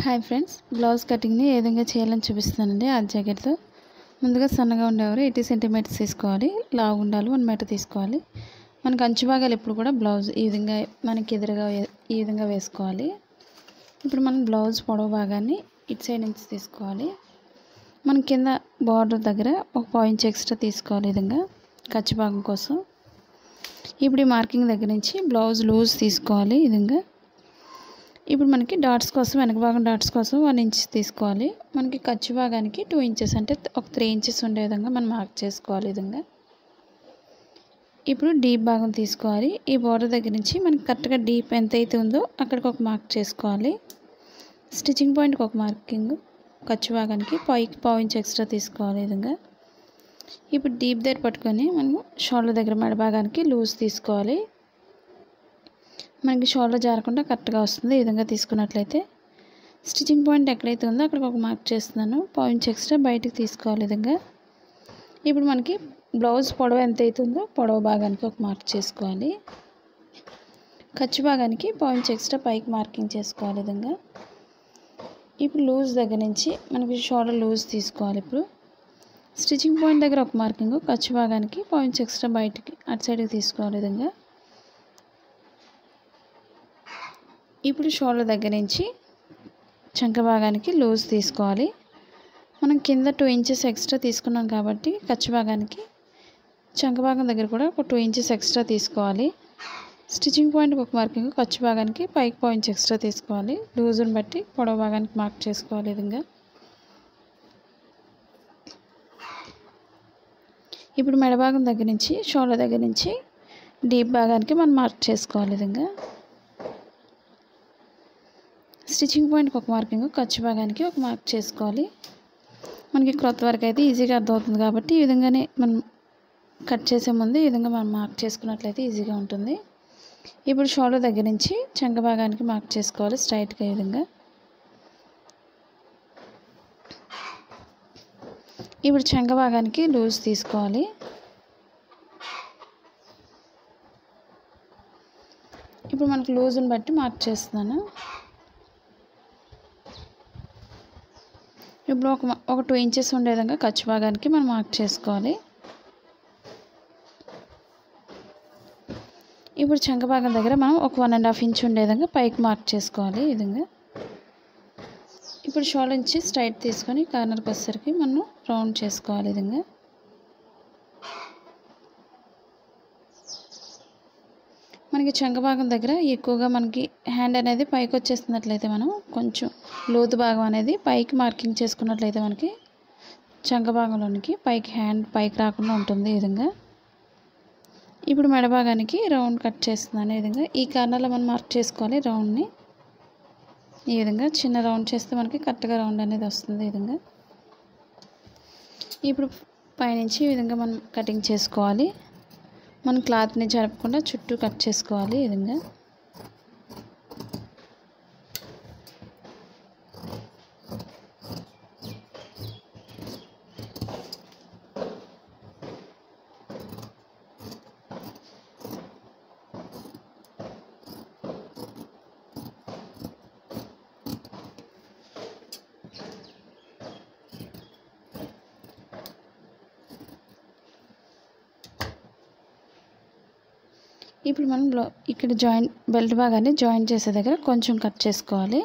hi friends blouse కటింగ్ని ఏ విధంగా చేయాలని చూపిస్తానండి ఆ జాకెట్తో ముందుగా సన్నగా ఉండేవారు ఎయిటీ సెంటీమీటర్స్ తీసుకోవాలి లావు ఉండాలి వన్ మీటర్ తీసుకోవాలి మనకు అంచు భాగాలు ఎప్పుడు కూడా బ్లౌజ్ ఈ విధంగా మనకి ఎదురుగా వే- ఈ విధంగా వేసుకోవాలి ఇప్పుడు మనం బ్లౌజ్ పొడవు భాగాన్ని ఇటు సైడ్ నుంచి తీసుకోవాలి మన కింద బార్డర్ దగ్గర ఒక పాయింట్ ఎక్స్ట్రా తీసుకోవాలి ఈ విధంగా ఖర్చు భాగం కోసం ఇప్పుడు ఈ మార్కింగ్ దగ్గర నుంచి బ్లౌజ్ లూజ్ తీసుకోవాలి ఈ విధంగా ఇప్పుడు మనకి డాట్స్ కోసం వెనక భాగం డాట్స్ కోసం వన్ ఇంచ్ తీసుకోవాలి మనకి ఖర్చు భాగానికి టూ ఇంచెస్ అంటే ఒక త్రీ ఇంచెస్ ఉండే విధంగా మనం మార్క్ చేసుకోవాలి ఈ విధంగా ఇప్పుడు డీప్ భాగం తీసుకోవాలి ఈ బోర్డర్ దగ్గర నుంచి మనకి కరెక్ట్గా డీప్ ఎంత అయితే ఉందో అక్కడికి ఒక మార్క్ చేసుకోవాలి స్టిచ్చింగ్ పాయింట్కి ఒక మార్కింగ్ ఖర్చు భాగానికి పైకి పావు ఇంచ్ ఎక్స్ట్రా తీసుకోవాలి ఈ విధంగా ఇప్పుడు డీప్ దగ్గర పట్టుకొని మనం షోల్డర్ దగ్గర మెడ భాగానికి లూజ్ తీసుకోవాలి మనకి షోల్డర్ జారకుండా కరెక్ట్గా వస్తుంది ఈ విధంగా తీసుకున్నట్లయితే స్టిచ్చింగ్ పాయింట్ ఎక్కడైతే ఉందో అక్కడికి ఒక మార్క్ చేస్తున్నాను పాయింట్స్ ఎక్స్ట్రా బయటికి తీసుకోవాలి ఈ విధంగా ఇప్పుడు మనకి బ్లౌజ్ పొడవు ఎంత అవుతుందో పొడవు భాగానికి ఒక మార్క్ చేసుకోవాలి ఖర్చు భాగానికి పాయింట్స్ ఎక్స్ట్రా పైకి మార్కింగ్ చేసుకోవాలి ఈ విధంగా ఇప్పుడు లూజ్ దగ్గర నుంచి మనకి షోల్డర్ లూజ్ తీసుకోవాలి ఇప్పుడు స్టిచ్చింగ్ పాయింట్ దగ్గర ఒక మార్కింగ్ ఖర్చు భాగానికి పాయింట్స్ ఎక్స్ట్రా బయటికి అటు సైడ్కి తీసుకోవాలి ఈ విధంగా ఇప్పుడు షోల్డర్ దగ్గర నుంచి చంక భాగానికి లూజ్ తీసుకోవాలి మనం కింద టూ ఇంచెస్ ఎక్స్ట్రా తీసుకున్నాం కాబట్టి ఖర్చు భాగానికి చంక భాగం దగ్గర కూడా ఒక టూ ఇంచెస్ ఎక్స్ట్రా తీసుకోవాలి స్టిచ్చింగ్ పాయింట్కి ఒక మార్కింగ్ ఖర్చు భాగానికి పైకి పాయింట్స్ ఎక్స్ట్రా తీసుకోవాలి లూజుని బట్టి పొడవు భాగానికి మార్క్ చేసుకోవాలి ఈ విధంగా ఇప్పుడు మెడ భాగం దగ్గర నుంచి షోల్డర్ దగ్గర నుంచి డీప్ భాగానికి మనం మార్క్ చేసుకోవాలి ఈ విధంగా స్టిచ్చింగ్ పాయింట్కి ఒక మార్కింగ్ ఖర్చు భాగానికి ఒక మార్క్ చేసుకోవాలి మనకి క్రొత్త వరకు అయితే ఈజీగా అర్థమవుతుంది కాబట్టి ఈ విధంగానే మనం కట్ చేసే ముందు ఈ విధంగా మనం మార్క్ చేసుకున్నట్లయితే ఈజీగా ఉంటుంది ఇప్పుడు షోల్డర్ దగ్గర నుంచి చంక భాగానికి మార్క్ చేసుకోవాలి స్ట్రైట్గా ఈ విధంగా ఇప్పుడు చంక భాగానికి లూజ్ తీసుకోవాలి ఇప్పుడు మనకు లూజ్ని బట్టి మార్క్ చేస్తున్నాను ఇప్పుడు ఒక మ- ఒక టూ ఇంచెస్ ఉండే విధంగా ఖర్చు భాగానికి మనం మార్క్ చేసుకోవాలి ఇప్పుడు చంక భాగం దగ్గర మనం ఒక వన్ అండ్ హాఫ్ ఇంచ్ ఉండే విధంగా పైకి మార్క్ చేసుకోవాలి ఈ విధంగా ఇప్పుడు షోల్డర్ నుంచి స్ట్రైట్ తీసుకొని కార్నర్కి వచ్చేసరికి మనం రౌండ్ చేసుకోవాలి ఈ విధంగా మనకి చంక భాగం దగ్గర ఎక్కువగా మనకి హ్యాండ్ అనేది పైకి వచ్చేస్తున్నట్లయితే మనం కొంచెం లోతు భాగం అనేది పైకి మార్కింగ్ చేసుకున్నట్లయితే మనకి చంక భాగంలోనికి పైకి హ్యాండ్ పైకి రాకుండా ఉంటుంది ఈ విధంగా ఇప్పుడు మెడ భాగానికి రౌండ్ కట్ చేస్తున్నాను ఈ విధంగా ఈ కార్నర్లో మనం మార్క్ చేసుకోవాలి రౌండ్ని ఈ విధంగా చిన్న రౌండ్ చేస్తే మనకి కరెక్ట్గా రౌండ్ అనేది వస్తుంది ఈ విధంగా ఇప్పుడు పైనుంచి ఈ విధంగా మనం కటింగ్ చేసుకోవాలి మనం క్లాత్ని జరపకుండా చుట్టూ కట్ చేసుకోవాలి ఈ విధంగా ఇప్పుడు మనం బ్లౌ ఇక్కడ జాయింట్ బెల్ట్ భాగాన్ని జాయింట్ చేసే దగ్గర కొంచెం కట్ చేసుకోవాలి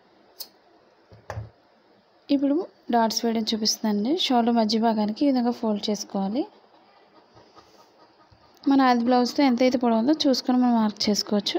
ఇప్పుడు డాట్స్ వేయడం చూపిస్తుందండి షోల్డర్ మధ్య భాగానికి ఈ విధంగా ఫోల్డ్ చేసుకోవాలి మన ఆది బ్లౌజ్తో ఎంతైతే పొడవు ఉందో చూసుకొని మనం మార్క్ చేసుకోవచ్చు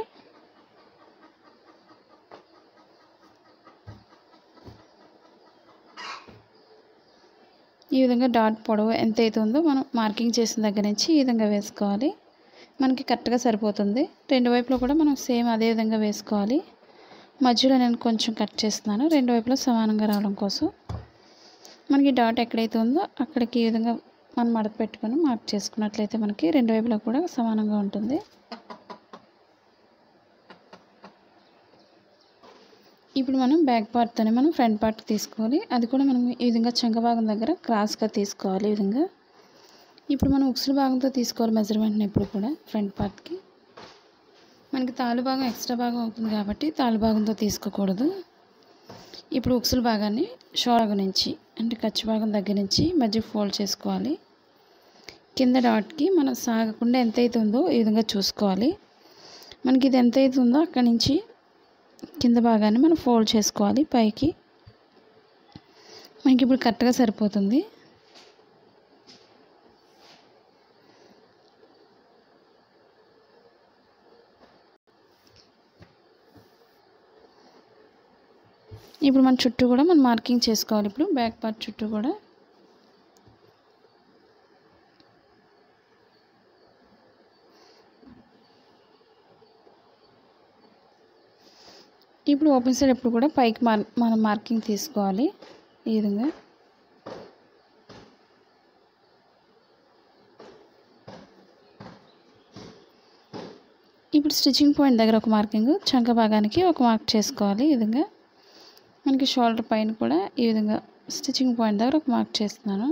ఈ విధంగా డాట్ పొడవు ఎంత అయితే ఉందో మనం మార్కింగ్ చేసిన దగ్గర నుంచి ఈ విధంగా వేసుకోవాలి మనకి కరెక్ట్గా సరిపోతుంది రెండు వైపులో కూడా మనం సేమ్ అదే విధంగా వేసుకోవాలి మధ్యలో నేను కొంచెం కట్ చేస్తున్నాను రెండు వైపులా సమానంగా రావడం కోసం మనకి డాట్ ఎక్కడైతే ఉందో అక్కడికి ఈ విధంగా మనం మడత పెట్టుకొని మార్క్ చేసుకున్నట్లయితే మనకి రెండు వైపులా కూడా సమానంగా ఉంటుంది ఇప్పుడు మనం బ్యాక్ పార్ట్తోనే మనం ఫ్రంట్ పార్ట్ తీసుకోవాలి అది కూడా మనం ఈ విధంగా చంక భాగం దగ్గర క్రాస్గా తీసుకోవాలి ఈ విధంగా ఇప్పుడు మనం ఉక్సుల భాగంతో తీసుకోవాలి మెజర్మెంట్ని ఎప్పుడు కూడా ఫ్రంట్ పార్ట్కి మనకి తాలు భాగం ఎక్స్ట్రా భాగం అవుతుంది కాబట్టి తాలు భాగంతో తీసుకోకూడదు ఇప్పుడు ఉక్సుల భాగాన్ని షోల్డర్ నుంచి అంటే ఖర్చు భాగం దగ్గర నుంచి మధ్య ఫోల్డ్ చేసుకోవాలి కింద డాట్కి మనం సాగకుండా ఎంత అయితే ఉందో ఈ విధంగా చూసుకోవాలి మనకి ఇది ఎంత అయితే ఉందో అక్కడి నుంచి కింద భాగాన్ని మనం ఫోల్డ్ చేసుకోవాలి పైకి మనకి ఇప్పుడు కరెక్ట్గా సరిపోతుంది ఇప్పుడు మన చుట్టూ కూడా మనం మార్కింగ్ చేసుకోవాలి ఇప్పుడు బ్యాక్ పార్ట్ చుట్టూ కూడా ఇప్పుడు ఓపెన్ సైడ్ ఎప్పుడు కూడా పైకి మార్ మనం మార్కింగ్ తీసుకోవాలి ఈ విధంగా ఇప్పుడు స్టిచ్చింగ్ పాయింట్ దగ్గర ఒక మార్కింగ్ చంక భాగానికి ఒక మార్క్ చేసుకోవాలి ఈ విధంగా మనకి షోల్డర్ పైన కూడా ఈ విధంగా స్టిచ్చింగ్ పాయింట్ దగ్గర ఒక మార్క్ చేస్తున్నాను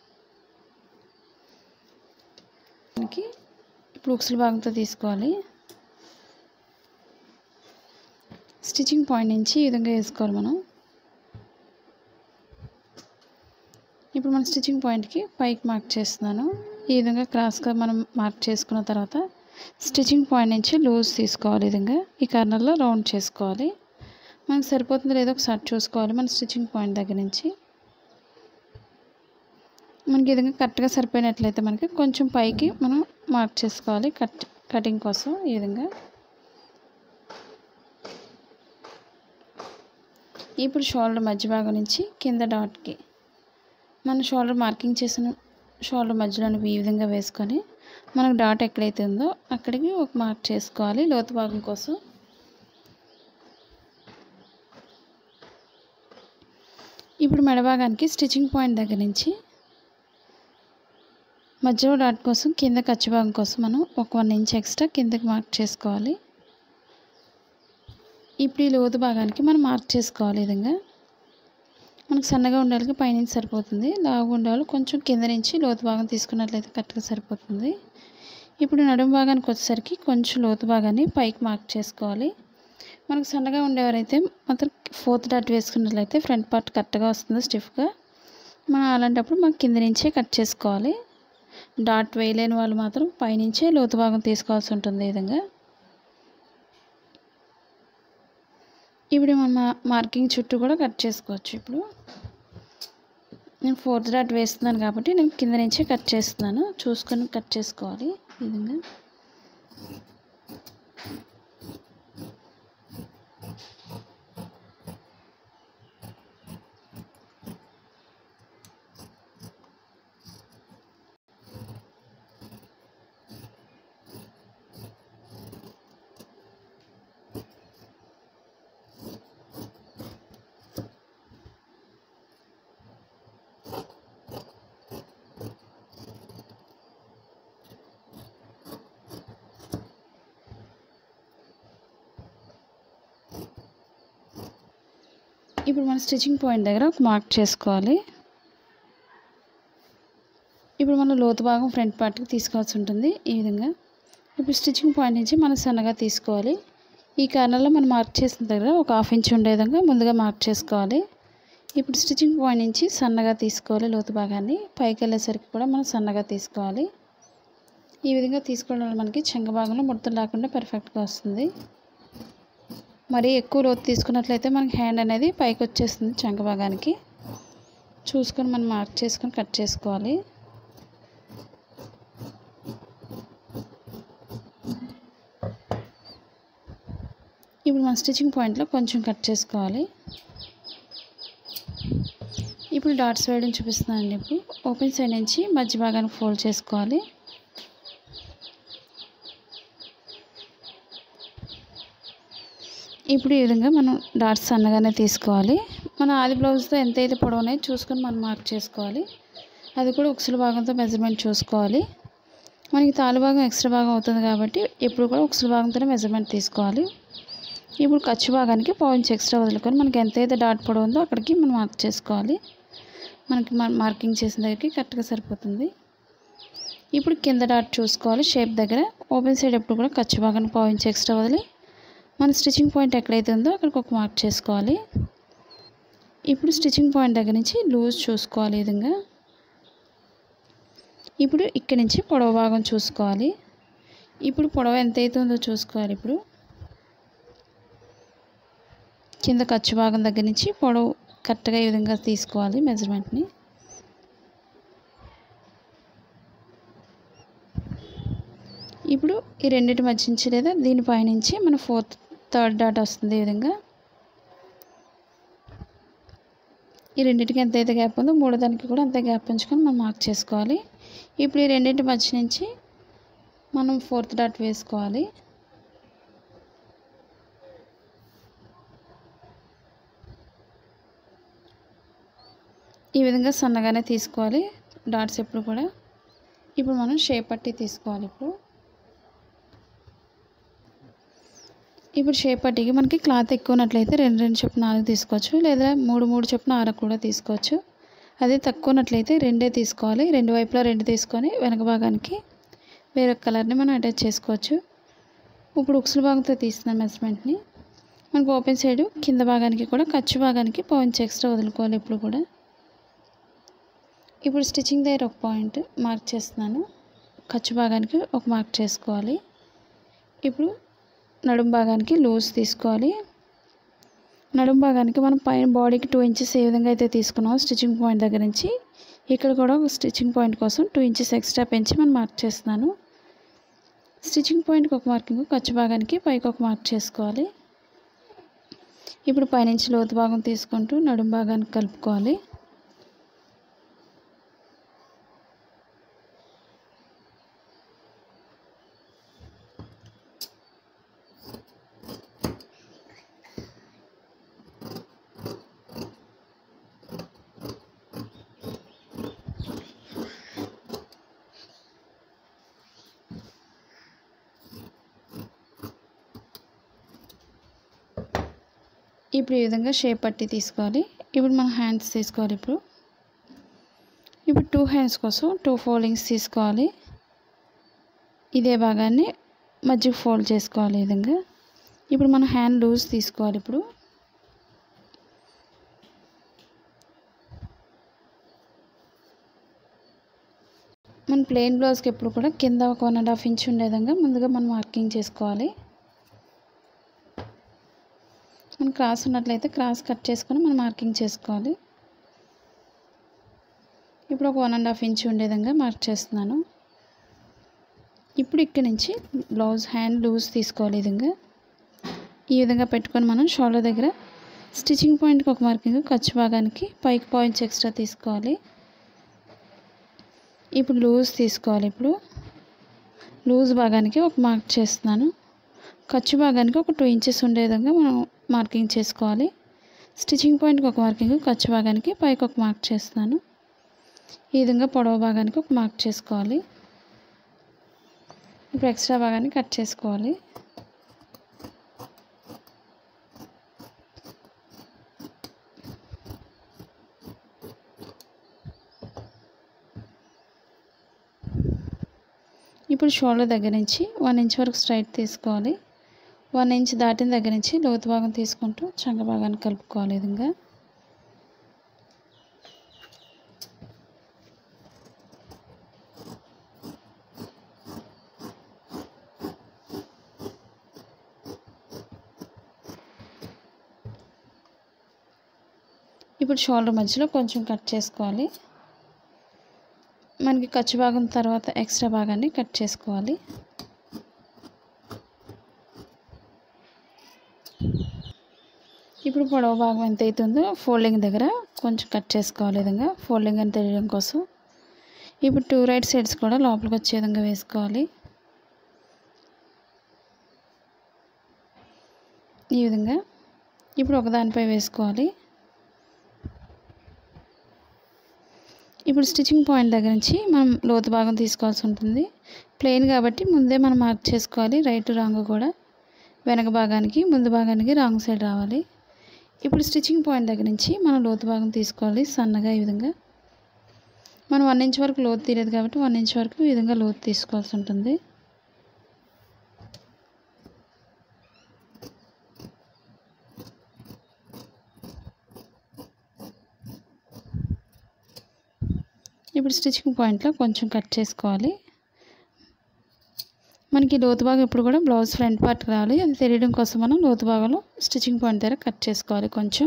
మనకి ఇప్పుడు ఉక్సుల భాగంతో తీసుకోవాలి స్టిచ్చింగ్ పాయింట్ నుంచి ఈ విధంగా వేసుకోవాలి మనం ఇప్పుడు మన స్టిచ్చింగ్ పాయింట్కి పైకి మార్క్ చేస్తున్నాను ఈ విధంగా క్రాస్గా మనం మార్క్ చేసుకున్న తర్వాత స్టిచ్చింగ్ పాయింట్ నుంచి లూజ్ తీసుకోవాలి ఈ విధంగా ఈ కార్నర్లో రౌండ్ చేసుకోవాలి మనకు సరిపోతుందో లేదో ఒకసారి చూసుకోవాలి మన స్టిచ్చింగ్ పాయింట్ దగ్గర నుంచి మనకి ఈ విధంగా కరెక్ట్గా సరిపోయినట్లయితే మనకి కొంచెం పైకి మనం మార్క్ చేసుకోవాలి కట్ కటింగ్ కోసం ఈ విధంగా ఇప్పుడు షోల్డర్ మధ్య భాగం నుంచి కింద డాట్కి మన షోల్డర్ మార్కింగ్ చేసిన షోల్డర్ మధ్యలో ఈ విధంగా వేసుకొని మనకు డాట్ ఎక్కడైతే ఉందో అక్కడికి ఒక మార్క్ చేసుకోవాలి లోతు భాగం కోసం ఇప్పుడు మెడ భాగానికి స్టిచ్చింగ్ పాయింట్ దగ్గర నుంచి మధ్యలో డాట్ కోసం కింద ఖర్చు భాగం కోసం మనం ఒక వన్ ఇంచ్ ఎక్స్ట్రా కిందకి మార్క్ చేసుకోవాలి ఇప్పుడు ఈ లోతు భాగానికి మనం మార్క్ చేసుకోవాలి ఈ విధంగా మనకు సన్నగా ఉండాలి పైనుంచి సరిపోతుంది లావుగా ఉండాలి కొంచెం కింద నుంచి లోతు భాగం తీసుకున్నట్లయితే కరెక్ట్గా సరిపోతుంది ఇప్పుడు నడుము భాగానికి వచ్చేసరికి కొంచెం లోతు భాగాన్ని పైకి మార్క్ చేసుకోవాలి మనకు సన్నగా ఉండేవారైతే మాత్రం ఫోర్త్ డాట్ వేసుకున్నట్లయితే ఫ్రంట్ పార్ట్ కరెక్ట్గా వస్తుంది స్టిఫ్గా మనం అలాంటప్పుడు మనం కింద నుంచే కట్ చేసుకోవాలి డాట్ వేయలేని వాళ్ళు మాత్రం పైనుంచే లోతు భాగం తీసుకోవాల్సి ఉంటుంది ఈ విధంగా ఇప్పుడు మన మార్కింగ్ చుట్టూ కూడా కట్ చేసుకోవచ్చు ఇప్పుడు నేను ఫోర్త్ డాట్ వేస్తున్నాను కాబట్టి నేను కింద నుంచే కట్ చేస్తున్నాను చూసుకొని కట్ చేసుకోవాలి ఈ విధంగా ఇప్పుడు మన స్టిచ్చింగ్ పాయింట్ దగ్గర ఒక మార్క్ చేసుకోవాలి ఇప్పుడు మనం లోతు భాగం ఫ్రంట్ పార్ట్కి తీసుకోవాల్సి ఉంటుంది ఈ విధంగా ఇప్పుడు స్టిచ్చింగ్ పాయింట్ నుంచి మనం సన్నగా తీసుకోవాలి ఈ కార్నర్లో మనం మార్క్ చేసిన దగ్గర ఒక హాఫ్ ఇంచ్ ఉండే విధంగా ముందుగా మార్క్ చేసుకోవాలి ఇప్పుడు స్టిచ్చింగ్ పాయింట్ నుంచి సన్నగా తీసుకోవాలి లోతు భాగాన్ని పైకి వెళ్ళేసరికి కూడా మనం సన్నగా తీసుకోవాలి ఈ విధంగా తీసుకోవడం వల్ల మనకి చెంగ భాగంలో ముడతలు లేకుండా పర్ఫెక్ట్గా వస్తుంది మరీ ఎక్కువ లోతు తీసుకున్నట్లయితే మనకి హ్యాండ్ అనేది పైకి వచ్చేస్తుంది చంక భాగానికి చూసుకొని మనం మార్క్ చేసుకొని కట్ చేసుకోవాలి ఇప్పుడు మన స్టిచ్చింగ్ పాయింట్లో కొంచెం కట్ చేసుకోవాలి ఇప్పుడు డాట్స్ వేయడం చూపిస్తున్నానండి ఇప్పుడు ఓపెన్ సైడ్ నుంచి మధ్య భాగానికి ఫోల్డ్ చేసుకోవాలి ఇప్పుడు ఈ విధంగా మనం డాట్స్ సన్నగానే తీసుకోవాలి మన ఆది బ్లౌజ్తో ఎంత అయితే పొడవు అనేది చూసుకొని మనం మార్క్ చేసుకోవాలి అది కూడా ఉక్సుల భాగంతో మెజర్మెంట్ చూసుకోవాలి మనకి తాలు భాగం ఎక్స్ట్రా భాగం అవుతుంది కాబట్టి ఎప్పుడు కూడా ఉక్సుల భాగంతోనే మెజర్మెంట్ తీసుకోవాలి ఇప్పుడు ఖర్చు భాగానికి పాయింట్స్ ఎక్స్ట్రా వదులుకొని మనకి ఎంత అయితే డాట్ పొడవు ఉందో అక్కడికి మనం మార్క్ చేసుకోవాలి మనకి మార్కింగ్ చేసిన దగ్గరికి కరెక్ట్గా సరిపోతుంది ఇప్పుడు కింద డాట్ చూసుకోవాలి షేప్ దగ్గర ఓపెన్ సైడ్ ఎప్పుడు కూడా ఖర్చు భాగానికి పాయింట్స్ ఎక్స్ట్రా వదిలి మన స్టిచ్చింగ్ పాయింట్ ఎక్కడైతే ఉందో అక్కడికి ఒక మార్క్ చేసుకోవాలి ఇప్పుడు స్టిచ్చింగ్ పాయింట్ దగ్గర నుంచి లూజ్ చూసుకోవాలి ఈ విధంగా ఇప్పుడు ఇక్కడి నుంచి పొడవు భాగం చూసుకోవాలి ఇప్పుడు పొడవు ఎంత అవుతుందో చూసుకోవాలి ఇప్పుడు కింద ఖర్చు భాగం దగ్గర నుంచి పొడవు కరెక్ట్గా ఈ విధంగా తీసుకోవాలి మెజర్మెంట్ని ఇప్పుడు ఈ రెండింటి మధ్య నుంచి లేదా దీనిపైనుంచి మన ఫోర్త్ థర్డ్ డాట్ వస్తుంది ఈ విధంగా ఈ రెండింటికి ఎంత అయితే గ్యాప్ ఉందో మూడో దానికి కూడా అంతే గ్యాప్ ఉంచుకొని మనం మార్క్ చేసుకోవాలి ఇప్పుడు ఈ రెండింటి మధ్య నుంచి మనం ఫోర్త్ డాట్ వేసుకోవాలి ఈ విధంగా సన్నగానే తీసుకోవాలి డాట్స్ ఎప్పుడు కూడా ఇప్పుడు మనం షేప్ పట్టి తీసుకోవాలి ఇప్పుడు ఇప్పుడు షేప్ పట్టికి మనకి క్లాత్ ఎక్కువ ఉన్నట్లయితే రెండు రెండు చొప్పున నాలుగు తీసుకోవచ్చు లేదా మూడు మూడు చొప్పున ఆరు కూడా తీసుకోవచ్చు అదే తక్కువ ఉన్నట్లయితే రెండే తీసుకోవాలి రెండు వైపులా రెండు తీసుకొని వెనక భాగానికి వేరే కలర్ని మనం అటాచ్ చేసుకోవచ్చు ఇప్పుడు ఉక్సుల భాగంతో తీస్తున్నాం మెజర్మెంట్ని మనకు ఓపెన్ సైడ్ కింద భాగానికి కూడా ఖర్చు భాగానికి పాయింట్స్ ఎక్స్ట్రా వదులుకోవాలి ఇప్పుడు కూడా ఇప్పుడు స్టిచ్చింగ్ దగ్గర ఒక పాయింట్ మార్క్ చేస్తున్నాను ఖర్చు భాగానికి ఒక మార్క్ చేసుకోవాలి ఇప్పుడు నడుం భాగానికి లూజ్ తీసుకోవాలి నడుం భాగానికి మనం పైన బాడీకి టూ ఇంచెస్ ఏ విధంగా అయితే తీసుకున్నామో స్టిచ్చింగ్ పాయింట్ దగ్గర నుంచి ఇక్కడ కూడా ఒక స్టిచ్చింగ్ పాయింట్ కోసం టూ ఇంచెస్ ఎక్స్ట్రా పెంచి మనం మార్క్ చేస్తున్నాను స్టిచ్చింగ్ పాయింట్కి ఒక మార్కింగ్ ఖర్చు భాగానికి పైకి ఒక మార్క్ చేసుకోవాలి ఇప్పుడు పైనుంచి లోతు భాగం తీసుకుంటూ నడుం భాగానికి కలుపుకోవాలి ఇప్పుడు ఈ విధంగా షేప్ పట్టి తీసుకోవాలి ఇప్పుడు మనం హ్యాండ్స్ తీసుకోవాలి ఇప్పుడు ఇప్పుడు టూ హ్యాండ్స్ కోసం టూ ఫోల్డింగ్స్ తీసుకోవాలి ఇదే భాగాన్ని మధ్యకి ఫోల్డ్ చేసుకోవాలి ఈ విధంగా ఇప్పుడు మనం హ్యాండ్ లూజ్ తీసుకోవాలి ఇప్పుడు మన ప్లెయిన్ బ్లౌజ్కి ఎప్పుడు కూడా కింద ఒక వన్ అండ్ హాఫ్ ఇంచ్ ఉండే విధంగా ముందుగా మనం మార్కింగ్ చేసుకోవాలి మన క్రాస్ ఉన్నట్లయితే క్రాస్ కట్ చేసుకొని మనం మార్కింగ్ చేసుకోవాలి ఇప్పుడు ఒక వన్ అండ్ హాఫ్ ఇంచ్ ఉండే విధంగా మార్క్ చేస్తున్నాను ఇప్పుడు ఇక్కడి నుంచి బ్లౌజ్ హ్యాండ్ లూజ్ తీసుకోవాలి ఈ విధంగా ఈ విధంగా పెట్టుకొని మనం షోల్డర్ దగ్గర స్టిచ్చింగ్ పాయింట్కి ఒక మార్కింగ్ ఖర్చు భాగానికి పైకి పాయింట్స్ ఎక్స్ట్రా తీసుకోవాలి ఇప్పుడు లూజ్ తీసుకోవాలి ఇప్పుడు లూజ్ భాగానికి ఒక మార్క్ చేస్తున్నాను ఖర్చు భాగానికి ఒక టూ ఇంచెస్ ఉండే విధంగా మనం మార్కింగ్ చేసుకోవాలి స్టిచ్చింగ్ పాయింట్కి ఒక మార్కింగ్ ఖర్చు భాగానికి పైకి ఒక మార్క్ చేస్తున్నాను ఈ విధంగా పొడవు భాగానికి ఒక మార్క్ చేసుకోవాలి ఇప్పుడు ఎక్స్ట్రా భాగాన్ని కట్ చేసుకోవాలి ఇప్పుడు షోల్డర్ దగ్గర నుంచి వన్ ఇంచ్ వరకు స్ట్రైట్ తీసుకోవాలి వన్ ఇంచ్ దాటిన దగ్గర నుంచి లోతు భాగం తీసుకుంటూ చంగ భాగాన్ని కలుపుకోవాలి ఈ విధంగా ఇప్పుడు షోల్డర్ మధ్యలో కొంచెం కట్ చేసుకోవాలి మనకి ఖర్చు భాగం తర్వాత ఎక్స్ట్రా భాగాన్ని కట్ చేసుకోవాలి ఇప్పుడు పొడవు భాగం ఎంత అవుతుందో ఫోల్డింగ్ దగ్గర కొంచెం కట్ చేసుకోవాలి ఈ విధంగా ఫోల్డింగ్ అని తెలియడం కోసం ఇప్పుడు టూ రైట్ సైడ్స్ కూడా లోపలికి వచ్చే విధంగా వేసుకోవాలి ఈ విధంగా ఇప్పుడు ఒకదానిపై వేసుకోవాలి ఇప్పుడు స్టిచ్చింగ్ పాయింట్ దగ్గర నుంచి మనం లోతు భాగం తీసుకోవాల్సి ఉంటుంది ప్లెయిన్ కాబట్టి ముందే మనం మార్క్ చేసుకోవాలి రైట్ రాంగ్ కూడా వెనక భాగానికి ముందు భాగానికి రాంగ్ సైడ్ రావాలి ఇప్పుడు స్టిచ్చింగ్ పాయింట్ దగ్గర నుంచి మనం లోతు భాగం తీసుకోవాలి సన్నగా ఈ విధంగా మనం వన్ ఇంచ్ వరకు లోతు తీయలేదు కాబట్టి వన్ ఇంచ్ వరకు ఈ విధంగా లోతు తీసుకోవాల్సి ఉంటుంది ఇప్పుడు స్టిచ్చింగ్ పాయింట్లో కొంచెం కట్ చేసుకోవాలి మనకి లోతు భాగం ఇప్పుడు కూడా బ్లౌజ్ ఫ్రంట్ పార్ట్ రావాలి అది తెలియడం కోసం మనం లోతు భాగంలో స్టిచ్చింగ్ పాయింట్ దగ్గర కట్ చేసుకోవాలి కొంచెం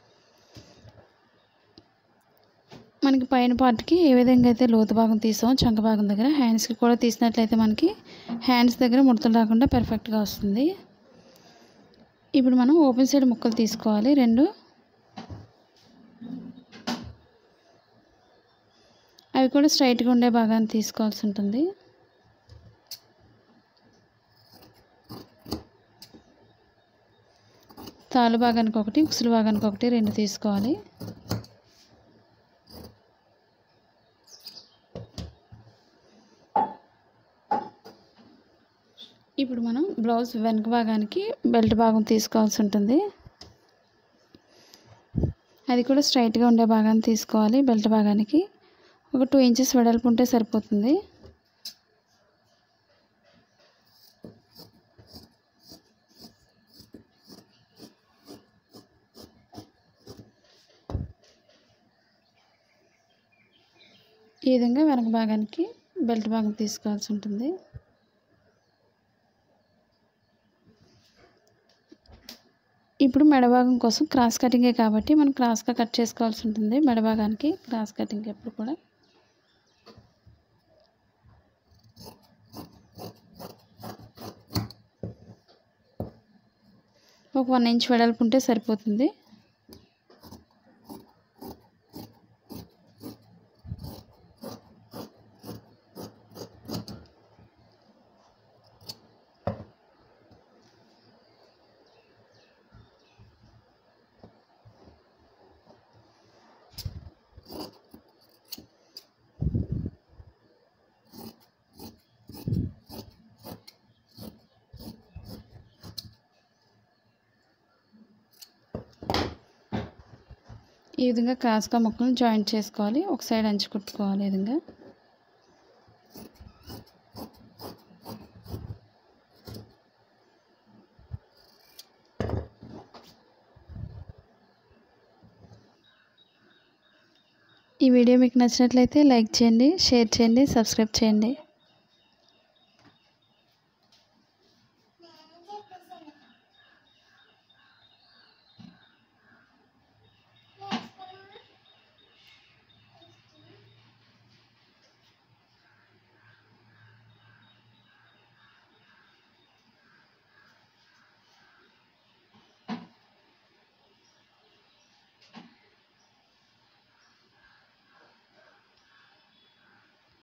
మనకి పైన పార్ట్కి ఏ విధంగా అయితే లోతు భాగం తీసామో చంక భాగం దగ్గర హ్యాండ్స్కి కూడా తీసినట్లయితే మనకి హ్యాండ్స్ దగ్గర ముడతలు రాకుండా పర్ఫెక్ట్గా వస్తుంది ఇప్పుడు మనం ఓపెన్ సైడ్ ముక్కలు తీసుకోవాలి రెండు అవి కూడా స్ట్రైట్గా ఉండే భాగాన్ని తీసుకోవాల్సి ఉంటుంది తాలు భాగానికి ఒకటి ఉక్సులు భాగానికి ఒకటి రెండు తీసుకోవాలి ఇప్పుడు మనం బ్లౌజ్ వెనక భాగానికి బెల్ట్ భాగం తీసుకోవాల్సి ఉంటుంది అది కూడా స్ట్రైట్గా ఉండే భాగాన్ని తీసుకోవాలి బెల్ట్ భాగానికి ఒక టూ ఇంచెస్ వెడల్పు ఉంటే సరిపోతుంది ఈ విధంగా వెనక భాగానికి బెల్ట్ భాగం తీసుకోవాల్సి ఉంటుంది ఇప్పుడు మెడభాగం కోసం క్రాస్ కటింగే కాబట్టి మనం క్రాస్గా కట్ చేసుకోవాల్సి ఉంటుంది మెడభాగానికి క్రాస్ కటింగ్ ఎప్పుడు కూడా ఒక వన్ ఇంచ్ వెడల్పు ఉంటే సరిపోతుంది ఈ విధంగా క్రాస్గా ముక్కలను జాయింట్ చేసుకోవాలి ఒక సైడ్ అంచు కుట్టుకోవాలి ఈ విధంగా ఈ వీడియో మీకు నచ్చినట్లయితే లైక్ చేయండి షేర్ చేయండి సబ్స్క్రైబ్ చేయండి